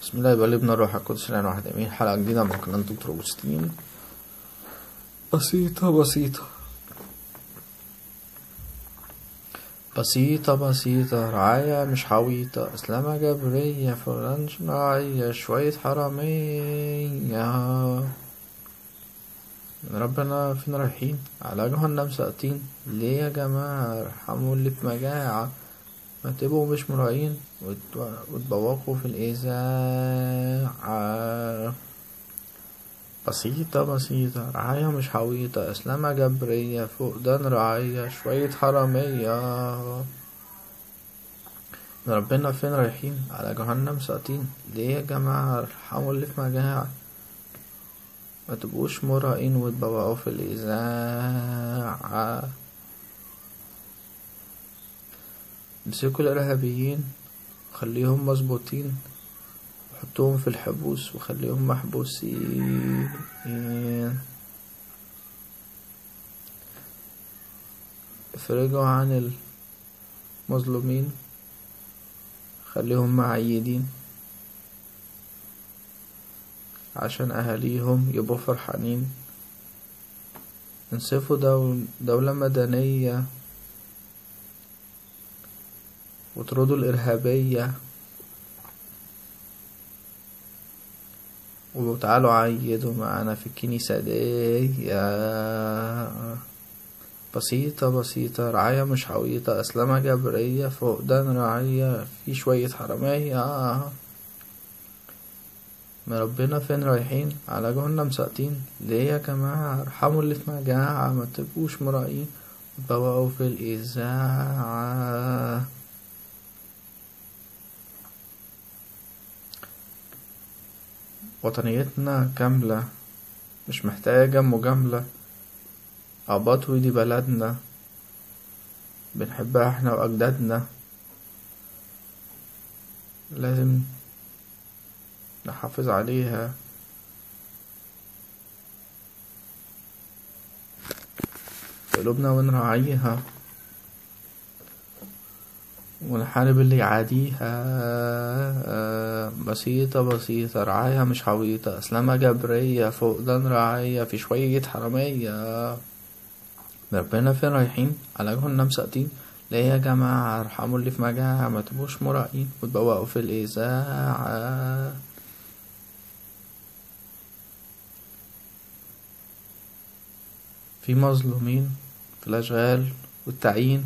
بسم الله يبقى ابن الروح القدس الآن واحد أمين حلقة جديدة مع قناة دكتور أوجستين بسيطة بسيطة بسيطة بسيطة رعاية مش حويطة إسلامة جبرية فلان شرعية شوية حرامية من ربنا فين رايحين على جهنم ساقطين ليه يا جماعة ارحموا اللي في مجاعة ما تبقوا مش مراعين وت- وتبوقوا في الإذاعة بسيطة بسيطة رعاية مش حويطة إسلامة جبرية فقدان رعاية شوية حرامية من ربنا فين رايحين على جهنم ساقطين ليه يا جماعة ارحموا اللي في مجاعة ما تبقوش مرائين وتبوقوا في الإذاعة امسكوا الإرهابيين وخليهم مظبوطين وحطوهم في الحبوس وخليهم محبوسين افرجوا عن المظلومين خليهم معيدين عشان أهاليهم يبقوا فرحانين انصفوا دول دولة مدنية وطردوا الإرهابية وتعالوا عيدوا معانا في الكنيسة دي بسيطة بسيطة رعاية مش حويطة أسلامة جبرية فقدان رعية في شوية حرامية من ربنا فين رايحين على جهنم ساقطين ليه يا جماعة ارحموا اللي في مجاعة ما تبقوش مرائين وتبوقوا في الإذاعة وطنيتنا كاملة مش محتاجة مجاملة أباطوي دي بلدنا بنحبها احنا وأجدادنا لازم نحافظ عليها في قلوبنا ونراعيها ونحارب اللي يعاديها بسيطة بسيطة رعاية مش حويطة أسلامة جبرية فقدان رعاية في شوية حرامية ربنا فين رايحين على جهنم ساقطين ليه يا جماعة ارحموا اللي في مجاعة ما تبقوش مرائين وتبوقوا في الإذاعة في مظلومين في الأشغال والتعيين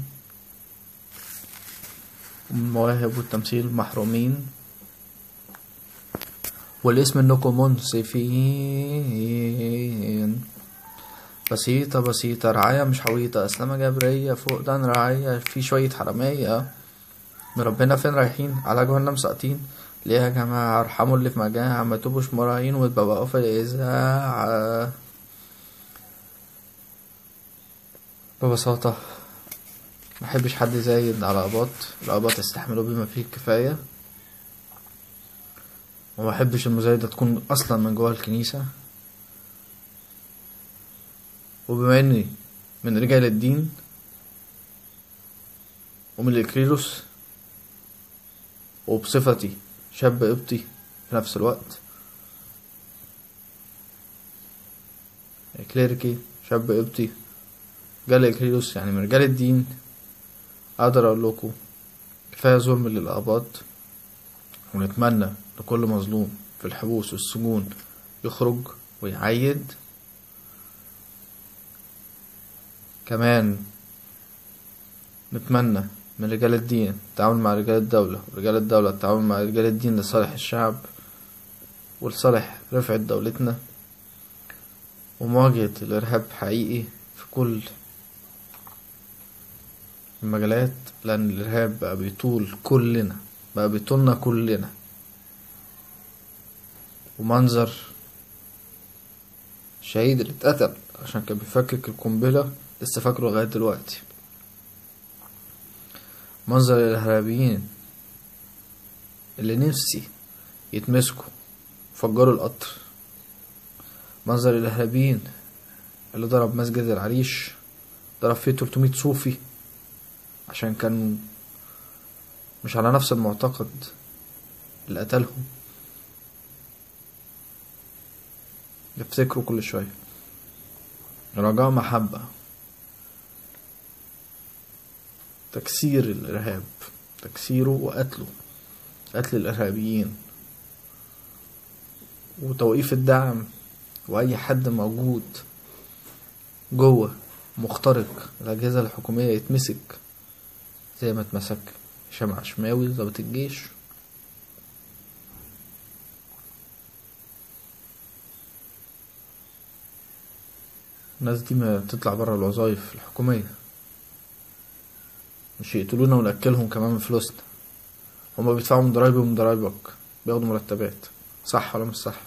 والمواهب والتمثيل محرومين والاسم انكم منصفين بسيطة بسيطة رعاية مش حويطة أسلامة جبرية فقدان رعاية في شوية حرامية من ربنا فين رايحين على جهنم ساقطين ليه يا جماعة ارحموا اللي في مجاعة ما تبقوش مراعين وتبوقوا في الإذاعة ببساطة محبش حد زايد على أباط الأباط يستحملوا بما فيه الكفاية ومحبش المزايدة تكون أصلا من جوه الكنيسة وبما إني من رجال الدين ومن الإكليروس وبصفتي شاب قبطي في نفس الوقت كليركي شاب قبطي رجال الإكليروس يعني من رجال الدين أقدر أقول لكم كفاية ظلم للآباط ونتمنى لكل مظلوم في الحبوس والسجون يخرج ويعيد كمان نتمنى من رجال الدين التعاون مع رجال الدولة ورجال الدولة التعاون مع رجال الدين لصالح الشعب ولصالح رفعة دولتنا ومواجهة الإرهاب حقيقي في كل المجالات لأن الإرهاب بقى بيطول كلنا بقى بيطولنا كلنا ومنظر الشهيد اللي اتقتل عشان كان بيفكك القنبلة لسه فاكره لغاية دلوقتي منظر الإرهابيين اللي نفسي يتمسكوا فجروا القطر منظر الإرهابيين اللي ضرب مسجد العريش ضرب فيه 300 صوفي عشان كانوا مش على نفس المعتقد اللي قتلهم يفتكروا كل شوية رجاء محبة تكسير الإرهاب تكسيره وقتله قتل الإرهابيين وتوقيف الدعم وأي حد موجود جوه مخترق الأجهزة الحكومية يتمسك زي ما اتمسك هشام عشماوي ضابط الجيش الناس دي ما تطلع برا الوظائف الحكومية مش يقتلونا ونأكلهم كمان من فلوسنا هما بيدفعوا من ضرايبي ومن ضرايبك بياخدوا مرتبات صح ولا مش صح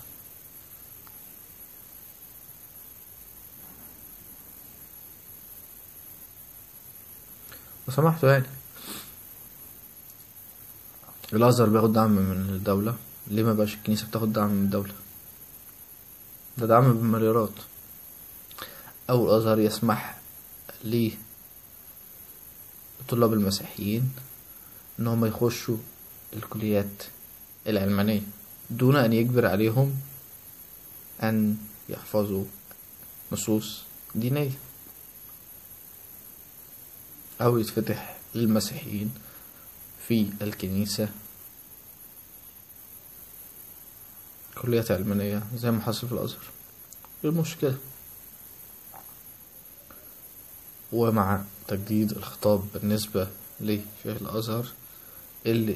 لو سمحتوا يعني الأزهر بياخد دعم من الدولة ليه ما بقاش الكنيسة بتاخد دعم من الدولة ده دعم بمليارات أو الأزهر يسمح ليه الطلاب المسيحيين إن هم يخشوا الكليات العلمانية دون أن يجبر عليهم أن يحفظوا نصوص دينية أو يتفتح للمسيحيين في الكنيسة كليات علمانية زي ما حصل في الأزهر إيه المشكلة ومع تجديد الخطاب بالنسبة لشيخ الأزهر اللي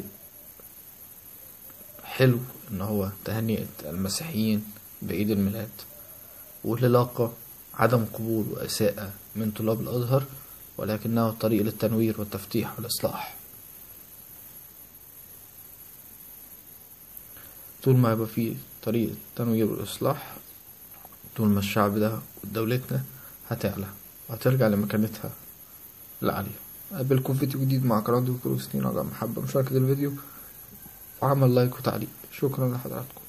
حلو إن هو تهنئة المسيحيين بعيد الميلاد واللي لاقى عدم قبول وإساءة من طلاب الأزهر ولكنه طريق للتنوير والتفتيح والإصلاح طول ما يبقى فيه طريق التنوير والإصلاح طول ما الشعب ده ودولتنا هتعلى وهترجع لمكانتها العالية أقابلكم فيديو جديد مع قناة دكتور سنين رجع محبة مشاركة الفيديو وعمل لايك وتعليق شكرا لحضراتكم